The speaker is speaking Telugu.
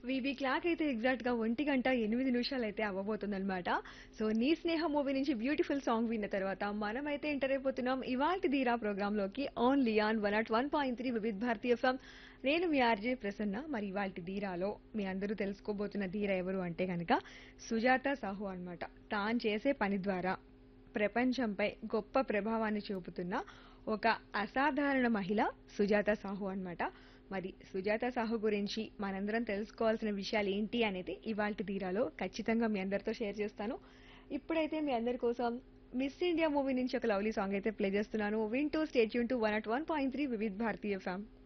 వీబీ క్లాక్ అయితే ఎగ్జాక్ట్ గా ఒంటి గంట ఎనిమిది నిమిషాలు అయితే అవ్వబోతుందన్నమాట సో నీ స్నేహ మూవీ నుంచి బ్యూటిఫుల్ సాంగ్ విన్న తర్వాత మనమైతే ఎంటర్ అయిపోతున్నాం ఇవాల్టి ధీరా ప్రోగ్రామ్ లోకి only on one at one point three Vividh Bharati FM నేను మీ ఆర్జే ప్రసన్న మరి ఇవాల్టి ధీరాలో మీ అందరూ తెలుసుకోబోతున్న ధీర ఎవరు అంటే కనుక సుజాత సాహు అన్నమాట తాను చేసే పని ద్వారా ప్రపంచంపై గొప్ప ప్రభావాన్ని చూపుతున్న ఒక అసాధారణ మహిళ సుజాత సాహు అన్నమాట మరి సుజాత సాహు గురించి మనందరం తెలుసుకోవాల్సిన విషయాలు ఏంటి అనేది ఇవాళ తీరాలో ఖచ్చితంగా మీ అందరితో షేర్ చేస్తాను ఇప్పుడైతే మీ అందరి కోసం మిస్ ఇండియా మూవీ నుంచి ఒక లవ్లీ సాంగ్ అయితే ప్లే చేస్తున్నాను వింటూ స్టేట్ యూన్ to one at one point three Vividh Bharati ఫ్యామ్